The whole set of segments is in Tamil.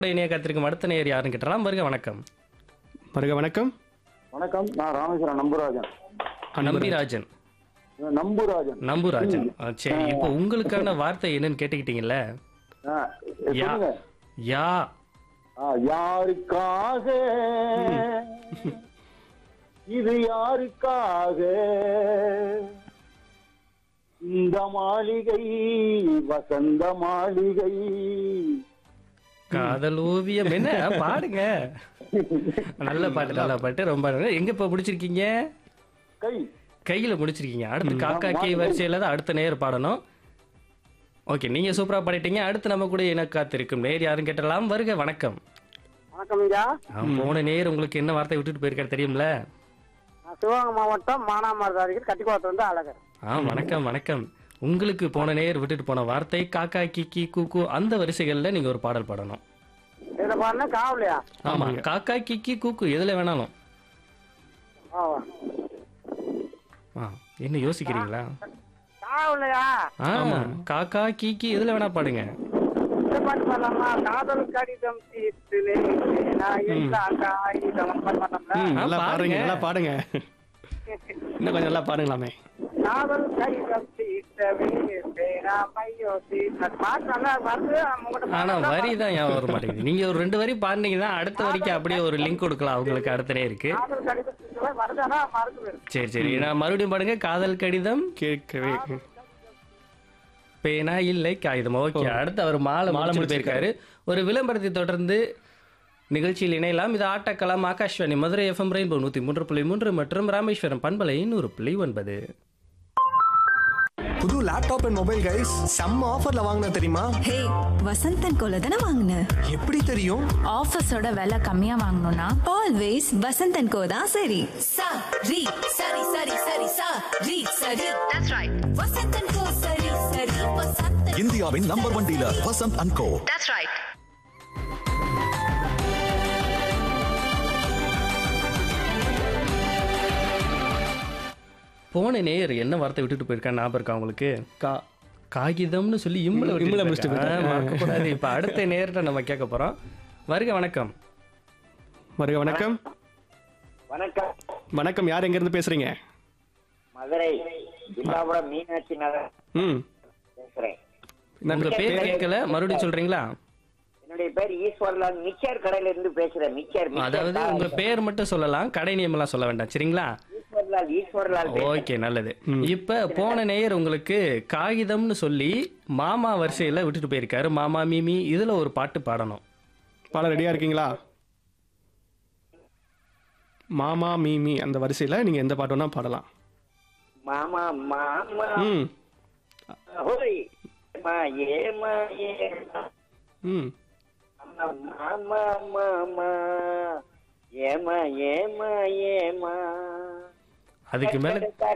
இணைய காத்திருக்கும் அடுத்த நேர் யாருன்னு கேட்டலாம் வருக வணக்கம் வருக வணக்கம் வணக்கம் நான் ராமேஸ்வரம் நம்புராஜன் நம்பிராஜன் நம்புராஜன் நம்புராஜன் ஆ, சரி இப்போ உங்களுக்கான வார்த்தை என்னன்னு கேட்டுக்கிட்டீங்கல்ல ஆ, யா சொல்லுங்க யா ஆ, யாருக்காக இது யாருக்காக இந்த மாளிகை வசந்த மாளிகை காதல் ஓவியம் என்ன பாடுங்க நல்ல பாட்டு நல்ல பாட்டு ரொம்ப நல்ல. எங்க இப்ப முடிச்சிருக்கீங்க கை கையில முடிச்சிருக்கீங்க அடுத்து காக்கா கே வரிசையில தான் அடுத்த நேர் பாடணும் ஓகே நீங்க சூப்பரா பாடிட்டீங்க அடுத்து நம்ம கூட என்ன காத்திருக்கும் நேர் யாரும் கேட்டலாம் வருக வணக்கம் வணக்கம் ஐயா ஆ, போன நேர் உங்களுக்கு என்ன வார்த்தை விட்டுட்டு போயிருக்காரு தெரியும்ல நான் சிவகங்கை மாவட்டம் மானாமரதாரிகள் கட்டிக்கோட்டை வந்து அழகர் ஆ வணக்கம் வணக்கம் உங்களுக்கு போன நேர் விட்டுட்டு போன வார்த்தை காக்கா கிக்கி கூக்கு அந்த வரிசைகள்ல நீங்க ஒரு பாடல் பாடணும் இதுல பாருங்க காவலையா ஆமா காக்கா கிக்கி கூக்கு எதுல வேணாலும் ஆ ஆ என்ன யோசிக்கிறீங்களா காவலையா ஆ காக்கா கீக்கி எதுல வேணா பாடுங்க இந்த பாட்டு பாடலாமா காதல் கடிதம் தீர்த்து நான் எல்லா காகிதம் பாட்டு பாடலாம்ல ம், நல்லா ஆ, பாடுங்க பாடுங்க. நல்லா பாடுங்க இன்னும் கொஞ்சம் நல்லா பாடுங்களாமே காதல் கடிதம் தீர்த்தவே பேரா மையோ தீர்த்த பாட்டு நல்லா வந்து உங்கள்கிட்ட ஆனா வரி தான் ஞாபகம் வர மாட்டேங்குது நீங்க ஒரு ரெண்டு வரி பாடுனீங்கன்னா அடுத்த வரிக்கு அப்படியே ஒரு லிங்க் கொடுக்கலாம் அவங்களுக்கு அடுத்த நேருக்கு காதல் கடிதம் தீர்த்தவே வருதானா மறந்து போயிடும் சரி சரி நான் மறுபடியும் பாடுங்க காதல் கடிதம் கேட்கவே பேனா இல்லை காகிதம் ஓகே அடுத்து அவர் மாலை மாலை முடிச்சு போயிருக்காரு ஒரு விளம்பரத்தை தொடர்ந்து நிகழ்ச்சியில் இணையலாம் இது ஆட்டக்கலாம் ஆகாஷ்வாணி மதுரை எஃப்எம் ரெயின்போ நூத்தி மூன்று புள்ளி மூன்று மற்றும் ராமேஸ்வரம் பண்பலை நூறு புள்ளி ஒன்பது புது லேப்டாப் அண்ட் மொபைல் கைஸ் செம்ம ஆஃபர்ல வாங்கின தெரியுமா ஹே வசந்தன் கோல தானே வாங்கின எப்படி தெரியும் ஆஃபீஸோட விலை கம்மியா வாங்கணும்னா ஆல்வேஸ் வசந்தன் கோ தான் சரி sa ri sari sari sari sa ri sari that's right vasantan ko sari sari vasantan இந்தியாவின் number one dealer Vasanth and co that's right போன நேர் என்ன வார்த்தை விட்டுட்டு போயிருக்கான்னு ஞாபகம் இருக்கா உங்களுக்கு கா காகிதம்னு சொல்லி இம்முல இம்முல விட்டுட்டு முடிச்சுட்டு போயிருக்காரு. ஆ, மறக்கக்கூடாது இப்ப அடுத்த நேர்கிட்ட நம்ம கேட்க போறோம் வருக வணக்கம் வருக வணக்கம் வணக்கம் வணக்கம் யார் எங்க இருந்து பேசுறீங்க மதுரை ஜில்லாபுரம் மீனாட்சி நகர் ம் பேசுறேன் உங்க பேர் கேட்கல மறுபடியும் சொல்றீங்களா என்னுடைய பேர் ஈஸ்வர்லால் மிச்சர் கடையில இருந்து பேசுறேன் மிச்சர் அதாவது உங்க பேர் மட்டும் சொல்லலாம் கடை நேம் எல்லாம் சொல்ல வேண்டாம் சரிங்களா ஈஸ்வர்லால் ஈஸ்வர்லால் ஓகே நல்லது இப்ப போன நேயர் உங்களுக்கு காகிதம்னு சொல்லி மாமா வரிசையில விட்டுட்டு போயிருக்காரு மாமா மீமி இதுல ஒரு பாட்டு பாடணும் பாட ரெடியா இருக்கீங்களா மாமா மீமி அந்த வரிசையில நீங்க எந்த பாட்டு வேணா பாடலாம் மாமா மாமா ம் ஹோய் மா ஏமா ஏமா ம் மாமா மாமா ஏமா ஏமா ஏமா அதுக்கு மேல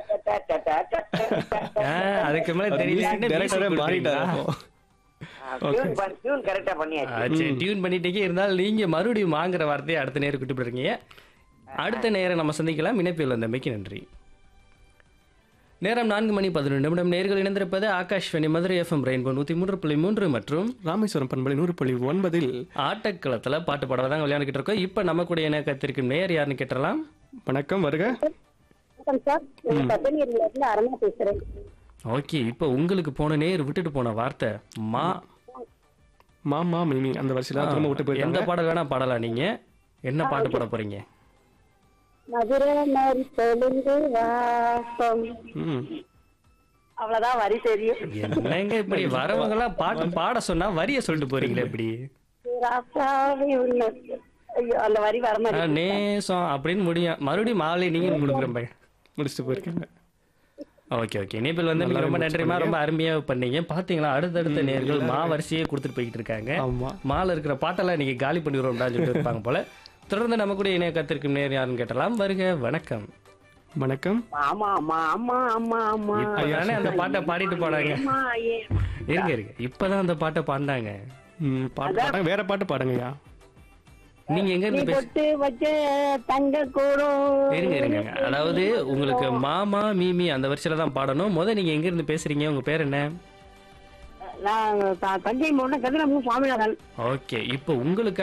ஆ, அதுக்கு மேல தெரியல டைரக்டரே மாறிட்டாரு கரெக்டா பண்ணியாச்சு டியூன் பண்ணிட்டீங்க இருந்தாலும் நீங்க மறுபடியும் வாங்குற வார்த்தையை அடுத்த நேரம் கூட்டி போயிருக்கீங்க அடுத்த நேரம் நம்ம சந்திக்கலாம் இணைப்பில் வந்தமைக்கு நன்றி நேரம் நான்கு மணி பதினொன்று நிமிடம் நேர்கள் இணைந்திருப்பது ஆகாஷ்வாணி மதுரை எஃப்எம் ரெயின்போ நூத்தி மூன்று புள்ளி மூன்று மற்றும் ராமேஸ்வரம் பண்பலை நூறு புள்ளி ஒன்பதில் ஆட்டக்களத்துல பாட்டு பாட தான் விளையாண்டுக்கிட்டு இருக்கோம் இப்ப நம்ம கூட என்ன கத்திருக்கும் நேர் யாருன்னு கேட்டலாம் வணக்கம் வருக வணக்கம் சார் நான் பத்தனியில இருந்து அருமா பேசுறேன் ஓகே இப்போ உங்களுக்கு போன நேர் விட்டுட்டு போன வார்த்தை மா மாமா மீமி அந்த வரிசையில திரும்ப விட்டு எந்த போயிருக்காங்க பாடல் வேணா பாடலாம் நீங்க என்ன பாட்டு பாட போறீங்க மதுரை மாதிரி தெலுங்கு வாசம் ம் அவ்வளவுதான் வரி தெரியும் என்னங்க இப்படி வரவங்க எல்லாம் பாட்டு பாட சொன்னா வரிய சொல்லிட்டு போறீங்களே இப்படி ராசாவே உள்ள ஐயோ அந்த வரி வர ஆ, நேசம் அப்படின்னு முடியும் மறுபடியும் மாலை நீங்க கொடுக்குறேன் பையன் முடிச்சுட்டு போயிருக்காங்க ஓகே ஓகே இணைப்பில் வந்து நீங்க ரொம்ப நன்றிமா ரொம்ப அருமையா பண்ணீங்க பாத்தீங்களா அடுத்தடுத்த நேர்கள் மா வரிசையே கொடுத்துட்டு போய்கிட்டு இருக்காங்க ஆமா மால இருக்கிற பாட்டெல்லாம் நீங்க காலி பண்ணிடுவோம்டா சொல்லிட்டு இருப்பாங்க போல தொடர்ந்து நம்ம கூட இணைய கத்திருக்கும் நேர் யாருன்னு கேட்டலாம் வருக வணக்கம் வணக்கம் ஆமா ஆமா ஆமா ஆமா ஆமா இப்பதானே அந்த பாட்டை பாடிட்டு போனாங்க ஆமா, ஏ. இருங்க இருங்க இப்பதான் அந்த பாட்டை பாடினாங்க ம் பாட்டு பாடுங்க வேற பாட்டு பாடுங்கய்யா நீங்க எங்க நீ இருந்து பேச பொட்டு வச்ச தங்க கூடும் இருங்க இருங்க அதாவது உங்களுக்கு மாமா மீமி அந்த வரிசையில தான் பாடணும் முத நீங்க எங்க இருந்து பேசுறீங்க உங்க பேர் என்ன நான் த- தஞ்சை மாவட்டம் கதிரமு சுவாமிநாதன் ஓகே இப்போ உங்களுக்கு